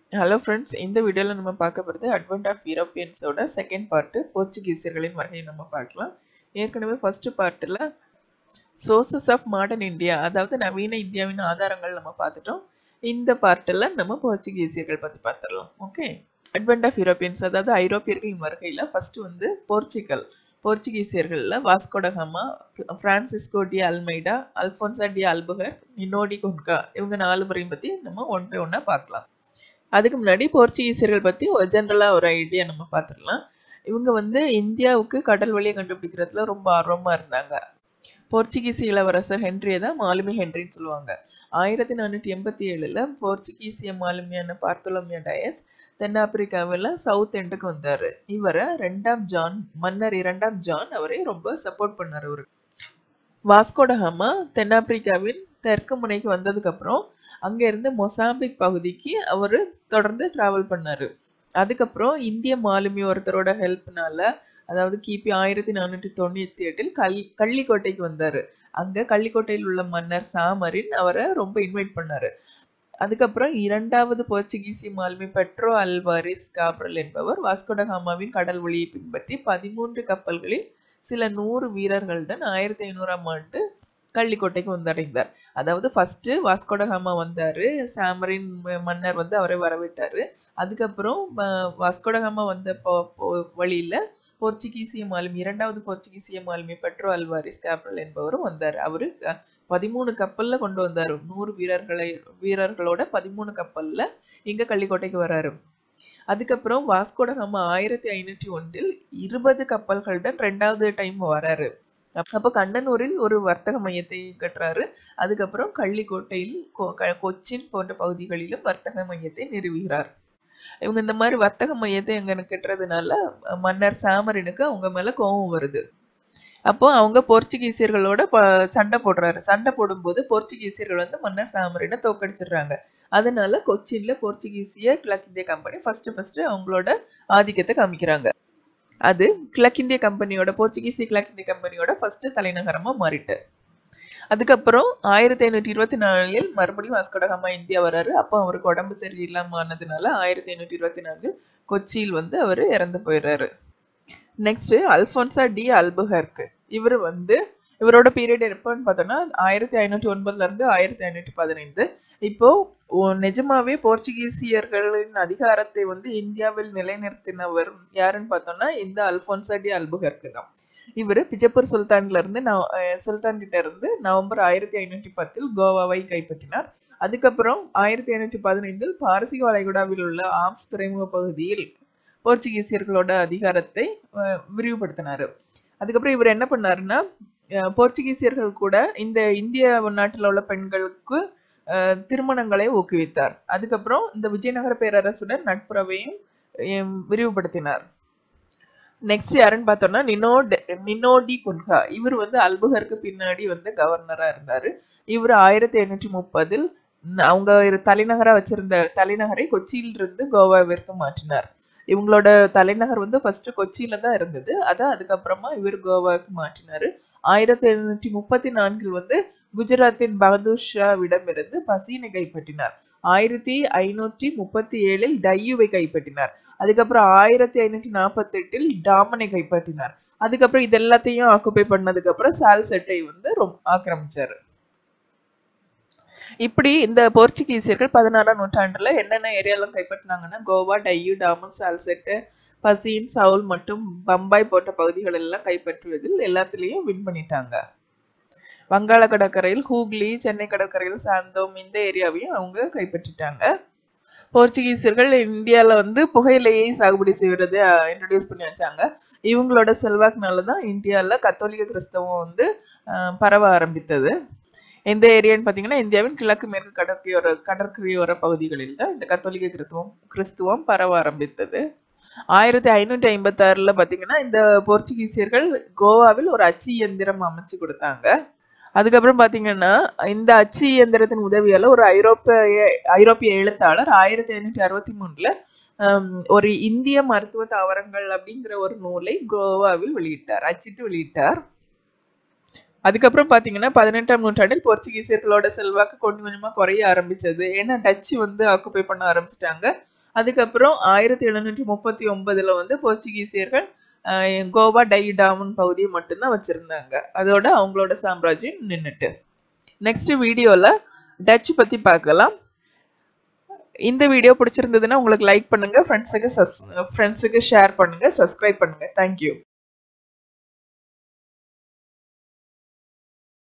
hello friends இந்த வீடியோவில் நம்ம பார்க்க போகிறது அட்வென்ட் ஆஃப் யூரோப்பியன்ஸோட செகண்ட் பார்ட்டு போர்ச்சுகீசியர்களின் வகையை நம்ம பார்க்கலாம் ஏற்கனவே ஃபஸ்ட்டு பார்ட்டில் சோர்சஸ் ஆஃப் மாடர்ன் இந்தியா அதாவது நவீன இந்தியாவின் ஆதாரங்கள் நம்ம பார்த்துட்டோம் இந்த பார்ட்டில் நம்ம போர்ச்சுகீசியர்கள் பற்றி பார்த்துடலாம் ஓகே அட்வென்ட் ஆஃப் யூரோப்பியன்ஸ் அதாவது ஐரோப்பியர்களின் வருகையில் ஃபஸ்ட்டு வந்து போர்ச்சுகல் போர்ச்சுகீசியர்களில் Vasco da Gama Francisco de Almeida Alfonso de Albuquerque Nuno da Cunha இவங்க நாலு முறையும் பற்றி நம்ம ஒன் பை ஒன்னாக பார்க்கலாம் அதுக்கு முன்னாடி போர்ச்சுகீசியர்கள் பற்றி ஒரு ஜென்ரலாக ஒரு ஐடியா நம்ம பார்த்துடலாம் இவங்க வந்து இந்தியாவுக்கு கடல் வழியை கண்டுபிடிக்கிறதுல ரொம்ப ஆர்வமாக இருந்தாங்க போர்ச்சுகீசி இளவரசர் ஹென்ரியை தான் மாலுமி ஹென்ரின்னு சொல்லுவாங்க ஆயிரத்தி நானூற்றி எண்பத்தி ஏழில் போர்ச்சுகீசிய மாலுமியான பார்த்தோலமியா டயஸ் தென்னாப்பிரிக்காவில் சவுத் எண்டுக்கு வந்தார் இவரை ரெண்டாம் ஜான் மன்னர் இரண்டாம் ஜான் அவரை ரொம்ப சப்போர்ட் பண்ணார் அவரு வாஸ்கோடஹாமா தென்னாப்பிரிக்காவின் தெற்கு முனைக்கு வந்ததுக்கப்புறம் அங்கேருந்து மொசாம்பிக் பகுதிக்கு அவர் தொடர்ந்து ட்ராவல் பண்ணார் அதுக்கப்புறம் இந்திய மாலுமி ஒருத்தரோட ஹெல்ப்னால அதாவது கிபி ஆயிரத்தி நானூற்றி தொண்ணூற்றி எட்டில் கல் கள்ளிக்கோட்டைக்கு வந்தார் அங்கே கள்ளிக்கோட்டையில் உள்ள மன்னர் சாமரின் அவரை ரொம்ப இன்வைட் பண்ணார் அதுக்கப்புறம் இரண்டாவது போர்ச்சுகீசிய மாலுமி பெட்ரோ அல்வாரிஸ் காப்ரல் என்பவர் வாஸ்கோடகாமாவின் கடல் வழியை பின்பற்றி பதிமூன்று கப்பல்களில் சில நூறு வீரர்களுடன் ஆயிரத்தி ஐநூறாம் ஆண்டு கள்ளிக்கோட்டைக்கு வந்தடைந்தார் அதாவது ஃபஸ்ட்டு வாஸ்கோடகாமா வந்தார் சாமரின் மன்னர் வந்து அவரை வரவிட்டார் அதுக்கப்புறம் வாஸ்கோடகாமா வந்த வழியில் போர்ச்சுகீசிய மாலுமி இரண்டாவது போர்ச்சுகீசிய மாலுமி பெட்ரோ அல்வாரிஸ் கேப்ரல் என்பவரும் வந்தார் அவர் பதிமூணு கப்பலில் கொண்டு வந்தார் நூறு வீரர்களை வீரர்களோட பதிமூணு கப்பலில் இங்கே கள்ளிக்கோட்டைக்கு வராரு அதுக்கப்புறம் வாஸ்கோடகாமா ஆயிரத்தி ஐநூற்றி ஒன்றில் இருபது கப்பல்களுடன் ரெண்டாவது டைம் வராரு அப்போ கண்ணனூரில் ஒரு வர்த்தக மையத்தை கட்டுறாரு அதுக்கப்புறம் கள்ளிக்கோட்டையில் கொச்சின் போன்ற பகுதிகளிலும் வர்த்தக மையத்தை நிறுவுகிறார் இவங்க இந்த மாதிரி வர்த்தக மையத்தை எங்க கட்டுறதுனால மன்னர் சாமரினுக்கு அவங்க மேல கோபம் வருது அப்போ அவங்க போர்ச்சுகீசியர்களோட சண்டை போடுறாரு சண்டை போடும்போது போர்ச்சுகீசியர்கள் வந்து மன்னர் சாமரினை தோக்கடிச்சிடுறாங்க அதனால கொச்சின்ல போர்ச்சுகீசிய கிழக்கிந்திய கம்பெனி ஃபர்ஸ்ட் ஃபர்ஸ்ட் அவங்களோட ஆதிக்கத்தை காமிக்கிறாங்க அது கிழக்கிந்திய கம்பெனியோட போர்ச்சுகீசிய கிழக்கிந்திய கம்பெனியோட ஃபர்ஸ்ட் தலைநகரமாக மாறிட்டு அதுக்கப்புறம் ஆயிரத்தி ஐநூற்றி இருபத்தி நாலில் மறுபடியும் வாஸ்கோடகாமா இந்தியா வராரு அப்போ அவருக்கு உடம்பு சரியில்லாமல் ஆனதுனால ஆயிரத்தி ஐநூற்றி இருபத்தி நாலில் கொச்சியில் வந்து அவர் இறந்து போயிடுறாரு நெக்ஸ்ட் அல்ஃபோன்சா டி அல்புஹர்க்கு இவர் வந்து இவரோட பீரியட் எப்போன்னு பார்த்தோன்னா ஆயிரத்தி ஐநூற்றி ஒன்பதுலேருந்து ஆயிரத்தி ஐநூற்றி பதினைந்து இப்போ நிஜமாவே போர்ச்சுகீசியர்களின் அதிகாரத்தை வந்து இந்தியாவில் நிலைநிறுத்தினவர் யாருன்னு பார்த்தோம்னா இந்த அல்ஃபோன்சா டி அல்புகர்க்கு தான் இவர் பிஜப்பூர் சுல்தான்ல இருந்து சுல்தான் கிட்ட இருந்து நவம்பர் ஆயிரத்தி ஐநூற்றி பத்தில் கோவாவை கைப்பற்றினார் அதுக்கப்புறம் ஆயிரத்தி ஐநூற்றி பதினைந்தில் பாரசீக வளைகுடாவில் உள்ள ஆம்ஸ் துறைமுக பகுதியில் போர்ச்சுகீசியர்களோட அதிகாரத்தை விரிவுபடுத்தினார் அதுக்கப்புறம் இவர் என்ன பண்ணாருன்னா போர்ச்சுகீசியர்கள் கூட இந்த இந்திய நாட்டில் உள்ள பெண்களுக்கு திருமணங்களை ஊக்குவித்தார் அதுக்கப்புறம் இந்த விஜயநகர பேரரசுடன் நட்புறவையும் விரிவுபடுத்தினார் நெக்ஸ்ட் யாருன்னு பார்த்தோம்னா நினோ நினோடி குன்ஹா இவர் வந்து அல்புகருக்கு பின்னாடி வந்து கவர்னராக இருந்தார் இவர் ஆயிரத்தி ஐநூற்றி முப்பதில் அவங்க தலைநகராக வச்சிருந்த தலைநகரை கொச்சியிலிருந்து கோவாவிற்கு மாற்றினார் இவங்களோட தலைநகர் வந்து ஃபர்ஸ்ட் கொச்சியில தான் இருந்தது அதை அதுக்கப்புறமா இவர் கோவாவுக்கு மாற்றினார் ஆயிரத்தி எழுநூற்றி முப்பத்தி நான்கில் வந்து குஜராத்தின் பகதூர் ஷாவிடம் இருந்து பசீனை கைப்பற்றினார் ஆயிரத்தி ஐநூற்றி முப்பத்தி ஏழில் டையுவை கைப்பற்றினார் அதுக்கப்புறம் ஆயிரத்தி ஐநூற்றி நாற்பத்தி எட்டில் டாமனை கைப்பற்றினார் அதுக்கப்புறம் இது எல்லாத்தையும் ஆக்குப்பை பண்ணதுக்கு அப்புறம் சால்செட்டை வந்து ரொம்ப ஆக்கிரமிச்சாரு இப்படி இந்த போர்ச்சுகீசியர்கள் பதினாறாம் நூற்றாண்டுல என்னென்ன ஏரியாலாம் கைப்பற்றினாங்கன்னா கோவா டையூ டாமன் சால்செட்டு பசீன் சவுல் மற்றும் பம்பாய் போன்ற பகுதிகள் எல்லாம் கைப்பற்றுவதில் எல்லாத்துலேயும் வின் பண்ணிட்டாங்க வங்காள கடற்கரையில் ஹூக்லி சென்னை கடற்கரையில் சாந்தோம் இந்த ஏரியாவையும் அவங்க கைப்பற்றிட்டாங்க போர்ச்சுகீசியர்கள் இந்தியாவில் வந்து புகையிலையை சாகுபடி செய்வது இன்ட்ரடியூஸ் பண்ணி வச்சாங்க இவங்களோட செல்வாக்குனால தான் இந்தியாவில் கத்தோலிக்க கிறிஸ்தவம் வந்து பரவ ஆரம்பித்தது எந்த ஏரியான்னு பார்த்தீங்கன்னா இந்தியாவின் கிழக்கு மேற்கு கடற்கரையோர கடற்கரையோர பகுதிகளில் தான் இந்த கத்தோலிக்க கிறிஸ்துவம் கிறிஸ்துவம் பரவ ஆரம்பித்தது ஆயிரத்தி ஐநூற்றி ஐம்பத்தாறில் பார்த்தீங்கன்னா இந்த போர்ச்சுகீசியர்கள் கோவாவில் ஒரு அச்சு இயந்திரம் அமைச்சு கொடுத்தாங்க அதுக்கப்புறம் பார்த்தீங்கன்னா இந்த அச்சு இயந்திரத்தின் உதவியால் ஒரு ஐரோப்பிய ஐரோப்பிய எழுத்தாளர் ஆயிரத்தி ஐநூற்றி அறுபத்தி மூணில் ஒரு இந்திய மருத்துவ தாவரங்கள் அப்படிங்கிற ஒரு நூலை கோவாவில் வெளியிட்டார் அச்சிட்டு வெளியிட்டார் அதுக்கப்புறம் பார்த்தீங்கன்னா பதினெட்டாம் நூற்றாண்டில் போர்ச்சுகீசியர்களோட செல்வாக்கு கொஞ்சம் கொஞ்சமாக குறைய ஆரம்பிச்சது ஏன்னா டச்சு வந்து ஆக்குப்பை பண்ண ஆரம்பிச்சிட்டாங்க அதுக்கப்புறம் ஆயிரத்தி எழுநூற்றி முப்பத்தி ஒன்பதுல வந்து போர்ச்சுகீசியர்கள் அஹ், கோவா டை டாமன் பகுதியை மட்டும்தான் வச்சிருந்தாங்க அதோட அவங்களோட சாம்ராஜ்யம் நின்றுட்டு நெக்ஸ்ட் வீடியோவில் டச் பற்றி பார்க்கலாம் இந்த வீடியோ பிடிச்சிருந்ததுன்னா உங்களுக்கு லைக் பண்ணுங்க ஃப்ரெண்ட்ஸுக்கு சப்ஸ் ஃப்ரெண்ட்ஸுக்கு ஷேர் பண்ணுங்க சப்ஸ்கிரைப் பண்ணுங்க தேங்க்யூ